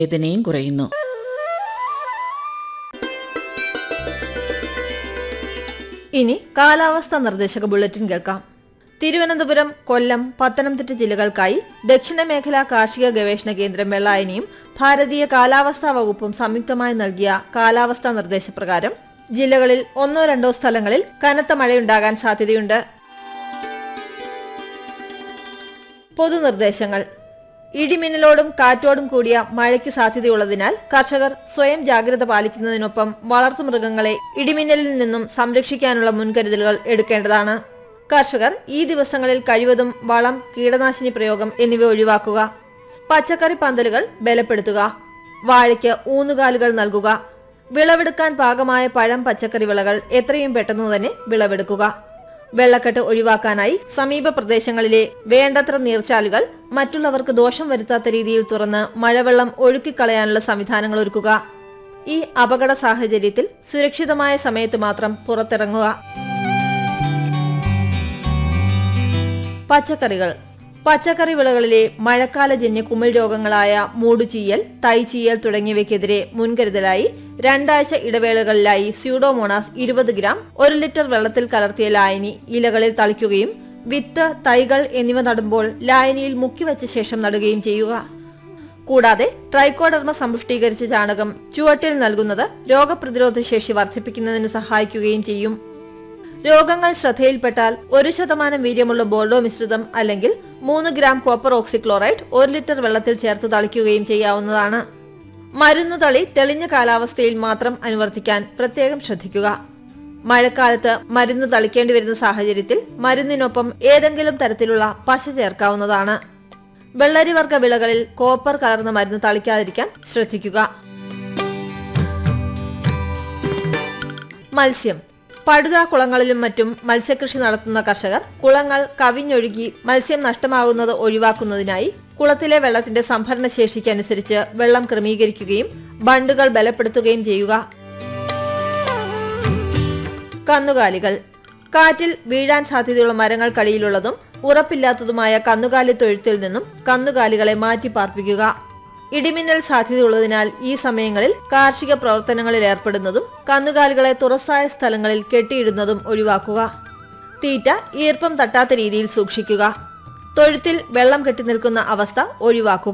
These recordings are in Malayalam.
വേദനയും കുറയുന്നു ഇനി കാലാവസ്ഥാ നിർദ്ദേശക ബുള്ളറ്റിൻ കേൾക്കാം തിരുവനന്തപുരം കൊല്ലം പത്തനംതിട്ട ജില്ലകൾക്കായി ദക്ഷിണ മേഖല കാർഷിക ഗവേഷണ കേന്ദ്രം വെള്ളായനിയും ഭാരതീയ കാലാവസ്ഥാ വകുപ്പും സംയുക്തമായി നൽകിയ കാലാവസ്ഥാ നിർദ്ദേശപ്രകാരം ജില്ലകളിൽ ഒന്നോ രണ്ടോ സ്ഥലങ്ങളിൽ കനത്ത മഴയുണ്ടാകാൻ സാധ്യതയുണ്ട് പൊതുനിർദ്ദേശങ്ങൾ ഇടിമിന്നലോടും കാറ്റോടും കൂടിയ മഴയ്ക്ക് സാധ്യതയുള്ളതിനാൽ കർഷകർ സ്വയം ജാഗ്രത പാലിക്കുന്നതിനൊപ്പം വളർത്തുമൃഗങ്ങളെ ഇടിമിന്നലിൽ നിന്നും സംരക്ഷിക്കാനുള്ള മുൻകരുതലുകൾ എടുക്കേണ്ടതാണ് കർഷകർ ഈ ദിവസങ്ങളിൽ കഴിവതും വളം കീടനാശിനി പ്രയോഗം എന്നിവ ഒഴിവാക്കുക പച്ചക്കറി പന്തലുകൾ ബലപ്പെടുത്തുക വാഴയ്ക്ക് ഊന്നുകാലുകൾ നൽകുക വിളവെടുക്കാൻ പാകമായ പഴം പച്ചക്കറി വിളകൾ എത്രയും പെട്ടെന്ന് തന്നെ വിളവെടുക്കുക വെള്ളക്കെട്ട് ഒഴിവാക്കാനായി സമീപ പ്രദേശങ്ങളിലെ വേണ്ടത്ര നീർച്ചാലുകൾ മറ്റുള്ളവർക്ക് ദോഷം വരുത്താത്ത രീതിയിൽ തുറന്ന് മഴവെള്ളം ഒഴുക്കിക്കളയാനുള്ള സംവിധാനങ്ങൾ ഒരുക്കുക ഈ അപകട സാഹചര്യത്തിൽ സുരക്ഷിതമായ സമയത്ത് മാത്രം പുറത്തിറങ്ങുക പച്ചക്കറികൾ പച്ചക്കറി വിളകളിലെ മഴക്കാലജന്യ കുമിൾ രോഗങ്ങളായ മൂടുചീയൽ തൈചീയൽ തുടങ്ങിയവയ്ക്കെതിരെ മുൻകരുതലായി രണ്ടാഴ്ച ഇടവേളകളിലായി സ്യൂഡോമോണാസ് ഇരുപത് ഗ്രാം ഒരു ലിറ്റർ വെള്ളത്തിൽ കലർത്തിയ ലായനി ഇലകളിൽ തളിക്കുകയും വിത്ത് തൈകൾ എന്നിവ നടുമ്പോൾ ലായനിയിൽ മുക്കിവച്ച ശേഷം നടുകയും ചെയ്യുക കൂടാതെ ട്രൈക്കോഡർമ സമ്പുഷ്ടീകരിച്ച ചാണകം ചുവട്ടിൽ നൽകുന്നത് രോഗപ്രതിരോധ ശേഷി വർദ്ധിപ്പിക്കുന്നതിന് സഹായിക്കുകയും ചെയ്യും രോഗങ്ങൾ ശ്രദ്ധയിൽപ്പെട്ടാൽ ഒരു ശതമാനം വീര്യമുള്ള ബോർഡോ മിശ്രിതം അല്ലെങ്കിൽ മൂന്ന് ഗ്രാം കോപ്പർ ഓക്സിക്ലോറൈഡ് ഒരു ലിറ്റർ വെള്ളത്തിൽ ചേർത്ത് തളിക്കുകയും ചെയ്യാവുന്നതാണ് മരുന്ന് തളി തെളിഞ്ഞ കാലാവസ്ഥയിൽ മാത്രം അനുവർത്തിക്കാൻ പ്രത്യേകം ശ്രദ്ധിക്കുക മഴക്കാലത്ത് മരുന്ന് തളിക്കേണ്ടി വരുന്ന സാഹചര്യത്തിൽ മരുന്നിനൊപ്പം ഏതെങ്കിലും തരത്തിലുള്ള പശ ചേർക്കാവുന്നതാണ് വെള്ളരിവർഗ വിളകളിൽ കോപ്പർ കലർന്ന മരുന്ന് തളിക്കാതിരിക്കാൻ ശ്രദ്ധിക്കുക മത്സ്യം പടുത കുളങ്ങളിലും മറ്റും മത്സ്യകൃഷി നടത്തുന്ന കർഷകർ കുളങ്ങൾ കവിഞ്ഞൊഴുകി മത്സ്യം നഷ്ടമാകുന്നത് ഒഴിവാക്കുന്നതിനായി കുളത്തിലെ വെള്ളത്തിന്റെ സംഭരണ ശേഷിക്കനുസരിച്ച് വെള്ളം ക്രമീകരിക്കുകയും ബണ്ടുകൾ ബലപ്പെടുത്തുകയും ചെയ്യുക കന്നുകാലികൾ കാറ്റിൽ വീഴാൻ സാധ്യതയുള്ള മരങ്ങൾക്കടിയിലുള്ളതും ഉറപ്പില്ലാത്തതുമായ കന്നുകാലി തൊഴുത്തിൽ നിന്നും കന്നുകാലികളെ മാറ്റി പാർപ്പിക്കുക ഇടിമിന്നൽ സാധ്യതയുള്ളതിനാൽ ഈ സമയങ്ങളിൽ കാർഷിക പ്രവർത്തനങ്ങളിൽ ഏർപ്പെടുന്നതും കന്നുകാലികളെ തുറസായ സ്ഥലങ്ങളിൽ കെട്ടിയിടുന്നതും ഒഴിവാക്കുക തീറ്റ ഈർപ്പം തട്ടാത്ത രീതിയിൽ സൂക്ഷിക്കുക തൊഴുത്തിൽ വെള്ളം കെട്ടി നിൽക്കുന്ന അവസ്ഥ ഒഴിവാക്കുക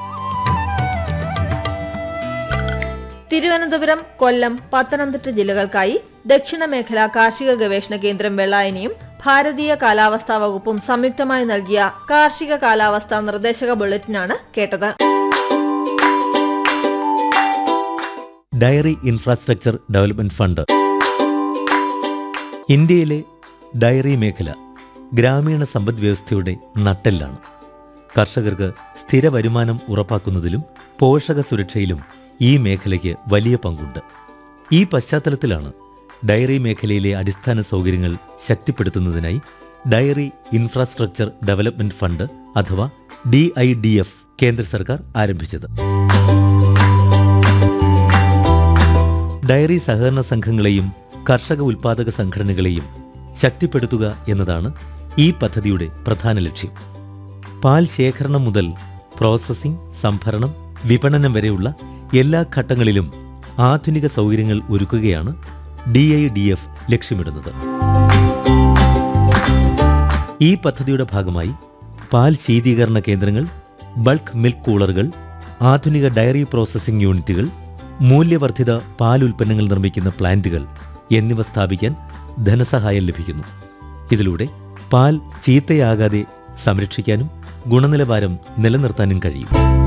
തിരുവനന്തപുരം കൊല്ലം പത്തനംതിട്ട ജില്ലകൾക്കായി ദക്ഷിണ മേഖല കാർഷിക ഗവേഷണ കേന്ദ്രം വെള്ളായനിയും ഭാരതീയ കാലാവസ്ഥാ വകുപ്പും സംയുക്തമായി നൽകിയ കാർഷിക കാലാവസ്ഥാ നിർദ്ദേശക ബുള്ളറ്റിനാണ് കേട്ടത് ഡയറി ഇൻഫ്രാസ്ട്രക്ചർ ഡെവലപ്മെന്റ് ഫണ്ട് ഇന്ത്യയിലെ ഡയറി മേഖല ഗ്രാമീണ സമ്പദ് വ്യവസ്ഥയുടെ നട്ടെല്ലാണ് കർഷകർക്ക് സ്ഥിര വരുമാനം ഉറപ്പാക്കുന്നതിലും പോഷക സുരക്ഷയിലും ഈ മേഖലയ്ക്ക് വലിയ പങ്കുണ്ട് ഈ പശ്ചാത്തലത്തിലാണ് ഡയറി മേഖലയിലെ അടിസ്ഥാന സൗകര്യങ്ങൾ ശക്തിപ്പെടുത്തുന്നതിനായി ഡയറി ഇൻഫ്രാസ്ട്രക്ചർ ഡെവലപ്മെന്റ് ഫണ്ട് അഥവാ ഡി ഐ ഡി എഫ് കേന്ദ്ര സർക്കാർ ആരംഭിച്ചത് ഡയറി സഹകരണ സംഘങ്ങളെയും കർഷക ഉൽപാദക സംഘടനകളെയും ശക്തിപ്പെടുത്തുക എന്നതാണ് ഈ പദ്ധതിയുടെ പ്രധാന ലക്ഷ്യം പാൽ ശേഖരണം മുതൽ പ്രോസസ്സിംഗ് സംഭരണം വിപണനം വരെയുള്ള എല്ലാ ഘട്ടങ്ങളിലും ആധുനിക സൗകര്യങ്ങൾ ഒരുക്കുകയാണ് ഡി ഐ ഡി എഫ് ലക്ഷ്യമിടുന്നത് ഈ പദ്ധതിയുടെ ഭാഗമായി പാൽ ശീതീകരണ കേന്ദ്രങ്ങൾ ബൾക്ക് മിൽക്ക് കൂളറുകൾ ആധുനിക ഡയറി പ്രോസസ്സിംഗ് യൂണിറ്റുകൾ മൂല്യവർദ്ധിത പാൽ ഉൽപ്പന്നങ്ങൾ നിർമ്മിക്കുന്ന പ്ലാന്റുകൾ എന്നിവ സ്ഥാപിക്കാൻ ധനസഹായം ലഭിക്കുന്നു ഇതിലൂടെ പാൽ ചീത്തയാകാതെ സംരക്ഷിക്കാനും ഗുണനിലവാരം നിലനിർത്താനും കഴിയും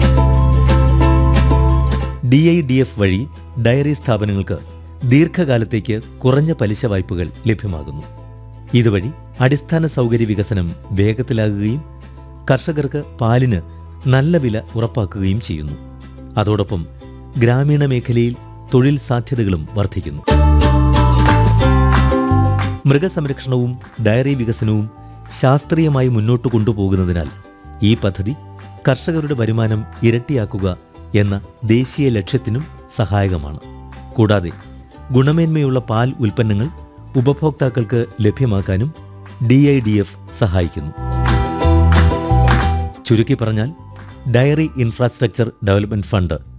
ഡി ഐ ഡി എഫ് വഴി ഡയറി സ്ഥാപനങ്ങൾക്ക് ദീർഘകാലത്തേക്ക് കുറഞ്ഞ പലിശ വായ്പകൾ ലഭ്യമാകുന്നു ഇതുവഴി അടിസ്ഥാന സൗകര്യ വികസനം വേഗത്തിലാകുകയും കർഷകർക്ക് പാലിന് നല്ല വില ഉറപ്പാക്കുകയും ചെയ്യുന്നു അതോടൊപ്പം ഗ്രാമീണ മേഖലയിൽ തൊഴിൽ സാധ്യതകളും വർദ്ധിക്കുന്നു മൃഗസംരക്ഷണവും ഡയറി വികസനവും ശാസ്ത്രീയമായി മുന്നോട്ട് കൊണ്ടുപോകുന്നതിനാൽ ഈ പദ്ധതി കർഷകരുടെ വരുമാനം ഇരട്ടിയാക്കുക എന്ന ദേശീയ ലക്ഷ്യത്തിനും സഹായകമാണ് കൂടാതെ ഗുണമേന്മയുള്ള പാൽ ഉൽപ്പന്നങ്ങൾ ഉപഭോക്താക്കൾക്ക് ലഭ്യമാക്കാനും ഡി ഐ ഡി എഫ് സഹായിക്കുന്നു ചുരുക്കി പറഞ്ഞാൽ ഡയറി ഇൻഫ്രാസ്ട്രക്ചർ ഡെവലപ്മെന്റ് ഫണ്ട്